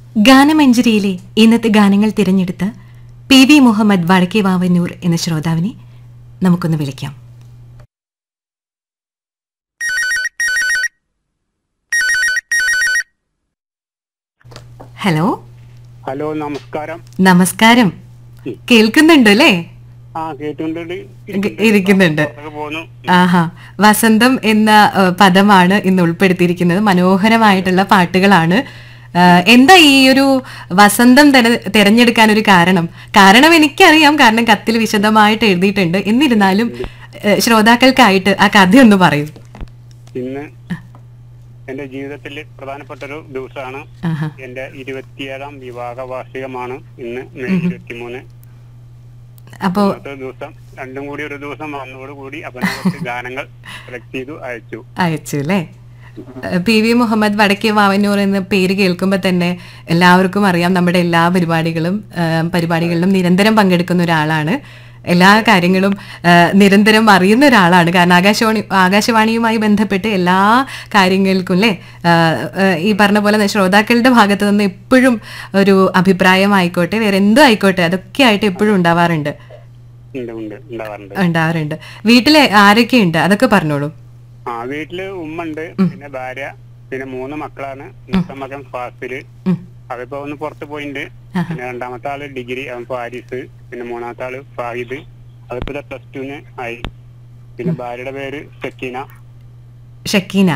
ഗാനമഞ്ജരിയിലെ ഇന്നത്തെ ഗാനങ്ങൾ തിരഞ്ഞെടുത്ത് പി വി മുഹമ്മദ് വടക്കേ വാവന്നൂർ എന്ന ശ്രോതാവിനെ നമുക്കൊന്ന് വിളിക്കാം ഹലോ ഹലോ നമസ്കാരം നമസ്കാരം കേൾക്കുന്നുണ്ട് അല്ലേ ആ കേട്ടുകൊണ്ട് ഇരിക്കുന്നുണ്ട് പോന്നു ആഹാ വസന്തം എന്ന ഏഹ്, പദമാണ് ഇന്ന് ഉൾപ്പെടുത്തിയിരിക്കുന്നത് മനോഹരമായിട്ടുള്ള പാട്ടുകളാണ് ഏഹ്, എന്താ ഈ ഒരു വസന്തം തെര- തെരഞ്ഞെടുക്കാൻ ഒരു കാരണം കാരണം എനിക്കറിയാം കാരണം കത്തിൽ വിശദമായിട്ട് എഴുതിയിട്ടുണ്ട് എന്നിരുന്നാലും ഏഹ്, ശ്രോതാക്കൾക്കായിട്ട് ആ കഥയൊന്ന് പറയൂ ഇന്ന് എന്റെ ജീവിതത്തിൽ പ്രധാനപ്പെട്ട ഒരു ദിവസമാണ് ആഹാ എന്റെ ഇരുപത്തിയേഴാം വിവാഹ വാർഷികമാണ് ഇന്ന് മെയ് ഇരുപത്തിമൂന്ന് അപ്പോ ഇന്നത്തെ ദിവസം രണ്ടും കൂടി ഒരു ദിവസം വന്നതോടുകൂടി അപ്പൊ ഞാൻ കുറച്ച് ഗാനങ്ങൾ സെലക്ട് ചെയ്തു അയച്ചു അയച്ചു അല്ലേ ഏഹ്, പി വി മുഹമ്മദ് വടക്കേ വാവന്നൂർ എന്ന പേര് കേൾക്കുമ്പോൾ തന്നെ എല്ലാവർക്കും അറിയാം നമ്മുടെ എല്ലാ പരിപാടികളും ഏഹ്, പരിപാടികളിലും നിരന്തരം പങ്കെടുക്കുന്ന ഒരാളാണ് എല്ലാ കാര്യങ്ങളും ഏഹ്, നിരന്തരം അറിയുന്ന ഒരാളാണ് കാരണം ആകാശവാണി ആകാശവാണിയുമായി ബന്ധപ്പെട്ട് എല്ലാ കാര്യങ്ങൾക്കും അല്ലേ ഏഹ്, ഏഹ്, ഈ പറഞ്ഞ പോലെ തന്നെ ശ്രോതാക്കളുടെ ഭാഗത്തു നിന്ന് എപ്പോഴും ഒരു അഭിപ്രായമായിക്കോട്ടെ വേറെ എന്തും ആയിക്കോട്ടെ അതൊക്കെ ആയിട്ട് എപ്പോഴും ഉണ്ടാവാറുണ്ട് ഉണ്ട് ഉണ്ട് ഉണ്ടാവാറുണ്ട് ഉണ്ടാവാറുണ്ട് വീട്ടിലെ ആരൊക്കെയുണ്ട് അതൊക്കെ പറഞ്ഞോളൂ ആ വീട്ടില് ഉമ്മ ഉണ്ട് പിന്നെ ഭാര്യ പിന്നെ മൂന്ന് മക്കളാണ് മൂത്ത മകൻ ഫാസില് ഉം. അവരിപ്പോ ഒന്ന് പുറത്ത് പോയിട്ടുണ്ട് പിന്നെ രണ്ടാമത്തെ ആള് ഡിഗ്രി അവൻ പാരീസ് പിന്നെ മൂന്നാമത്തെ ആള് ഫാഹിദ് അതിപ്പോ പ്ലസ് ടുന് ആയി പിന്നെ ഭാര്യയുടെ പേര് സക്കീന ഷക്കീന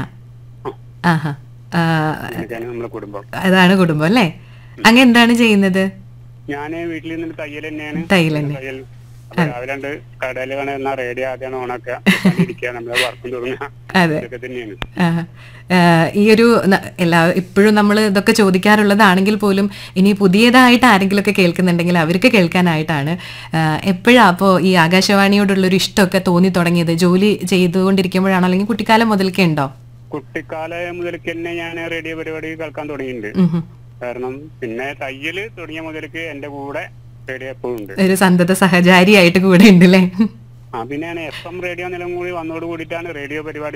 ആഹാ ആ, ഇതൊക്കെയാണ് നമ്മുടെ കുടുംബം അതാണ് കുടുംബം അല്ലേ അങ്ങ് എന്താണ് ചെയ്യുന്നത് ഞാന് വീട്ടിൽ നിന്ന് തയ്യൽ തന്നെയാണ് തയ്യൽ തന്നെ. തയ്യൽ അപ്പൊ രാവിലെ രണ്ട് കടയിൽ കാണുന്ന റേഡിയോ ആദ്യമാണ് ഓണൊക്കെ ഇരിക്കുക നമ്മളെ വർക്കും തുടങ്ങുക അതെ ഇതൊക്കെ തന്നെയാണ് ആ, ആ, ഈ ഒരു ന- എല്ലാ ഇപ്പോഴും നമ്മൾ ഇതൊക്കെ ചോദിക്കാറുള്ളതാണെങ്കിൽ പോലും ഇനി പുതിയതായിട്ട് ആരെങ്കിലുമൊക്കെ കേൾക്കുന്നുണ്ടെങ്കിൽ അവർക്ക് കേൾക്കാനായിട്ടാണ് എപ്പോഴാണ് അപ്പോൾ ഈ ആകാശവാണിയോടുള്ളൊരു ഇഷ്ടമൊക്കെ തോന്നി തുടങ്ങിയത് ജോലി ചെയ്തുകൊണ്ടിരിക്കുമ്പോഴാണോ അല്ലെങ്കിൽ കുട്ടിക്കാലം മുതൽക്കേ ഉണ്ടോ കുട്ടിക്കാലം മുതൽക്ക് തന്നെ ഞാൻ റേഡിയോ പരിപാടി കേൾക്കാൻ തുടങ്ങിയിട്ടുണ്ട് ഉം ഹും. കാരണം പിന്നെ തയ്യല് തുടങ്ങിയ മുതൽക്ക് എന്റെ കൂടെ റേഡിയോ എപ്പോഴും ഉണ്ട് ഒരു സന്തത സഹചാരിയായിട്ട് കൂടെ ഉണ്ട് അല്ലേ ആ പിന്നെ എഫ് എം റേഡിയോ നിലം കൂടി വന്നതോട് കൂടിയിട്ടാണ് റേഡിയോ പരിപാടി